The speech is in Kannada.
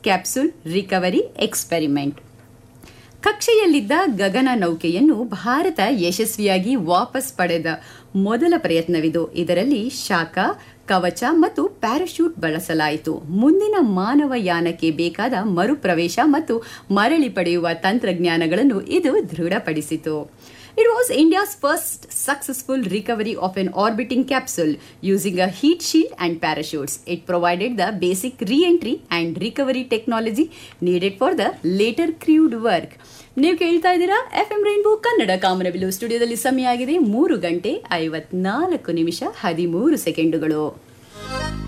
ಕ್ಯಾಪ್ಸುಲ್ ರಿಕವರಿ ಎಕ್ಸ್ಪೆರಿಮೆಂಟ್ ಕಕ್ಷೆಯಲ್ಲಿದ್ದ ಗಗನ ನೌಕೆಯನ್ನು ಭಾರತ ಯಶಸ್ವಿಯಾಗಿ ವಾಪಸ್ ಪಡೆದ ಮೊದಲ ಪ್ರಯತ್ನವಿದು ಇದರಲ್ಲಿ ಶಾಖ ಕವಚ ಮತ್ತು ಪ್ಯಾರಾಶೂಟ್ ಬಳಸಲಾಯಿತು ಮುಂದಿನ ಮಾನವ ಯಾನಕ್ಕೆ ಬೇಕಾದ ಮರುಪ್ರವೇಶ ಮತ್ತು ಮರಳಿ ಪಡೆಯುವ ತಂತ್ರಜ್ಞಾನಗಳನ್ನು ಇದು ದೃಢಪಡಿಸಿತು It was India's first successful recovery of an orbiting capsule using a heat shield and parachutes. It provided the basic re entry and recovery technology needed for the later crewed work. ನೀವು ಕೇಳ್ತಾ ಇದ್ದೀರಾ ಎಫ್ ಎಂ ರೈನ್ಬೋ ಕನ್ನಡ ಕಾಮನಬಿಲ್ಲು ಸ್ಟುಡಿಯೋದಲ್ಲಿ ಸಮಯ ಆಗಿದೆ ಮೂರು ಗಂಟೆ ಐವತ್ನಾಲ್ಕು ನಿಮಿಷ ಹದಿಮೂರು ಸೆಕೆಂಡುಗಳು